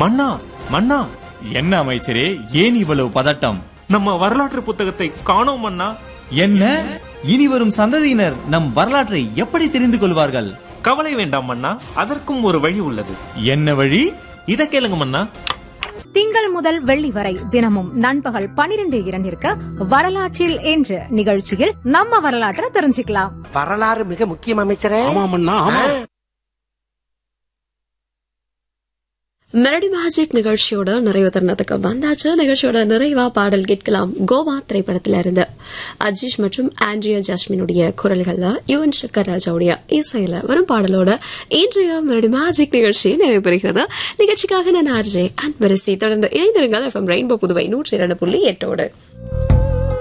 மன்னா மன்னா என்ன அமைச்சரே ஏன் இவ்வளவு பதட்டம் நம்ம வரலாற்று புத்தகத்தை காணோம் மன்னா என்ன இனி வரும் சந்ததியினர் நம் வரலாற்றை எப்படி தெரிந்து கொள்வார்கள் கவலை வேண்டாம் மன்னா அதற்கும் ஒரு வழி உள்ளது என்ன வழி இத கேளுங்க மன்னா திங்கள் முதல் வெள்ளி வரை தினமும் நண்பகல் பனிரெண்டு இரண்டிற்கு வரலாற்றில் என்று நிகழ்ச்சியில் நம்ம வரலாற்றை தெரிஞ்சுக்கலாம் வரலாறு மிக முக்கியம் அமைச்சரே ஆமாமண்ணா ஆமா மெலடி மேஜிக் நிகழ்ச்சியோட நிறைவு தருணத்துக்கு வந்தாச்சு நிகழ்ச்சியோட நிறைவா பாடல் கேட்கலாம் கோவா திரைப்படத்துல இருந்து அஜீஷ் மற்றும் ஆண்ட்ரியா ஜாஸ்மினுடைய குரல்கள்ல யுவன் சங்கர் ராஜாவுடைய இசையில வரும் பாடலோட இன்றைய மெலடி மேஜிக் நிகழ்ச்சி நிறைவு பெறுகிறது நிகழ்ச்சிக்காக நான் ஆர்ஜே அன்பரசி தொடர்ந்து இணைந்திருங்கள் எஃப்எம் ரெயின்போ புதுவை நூற்றி இரண்டு புள்ளி எட்டோடு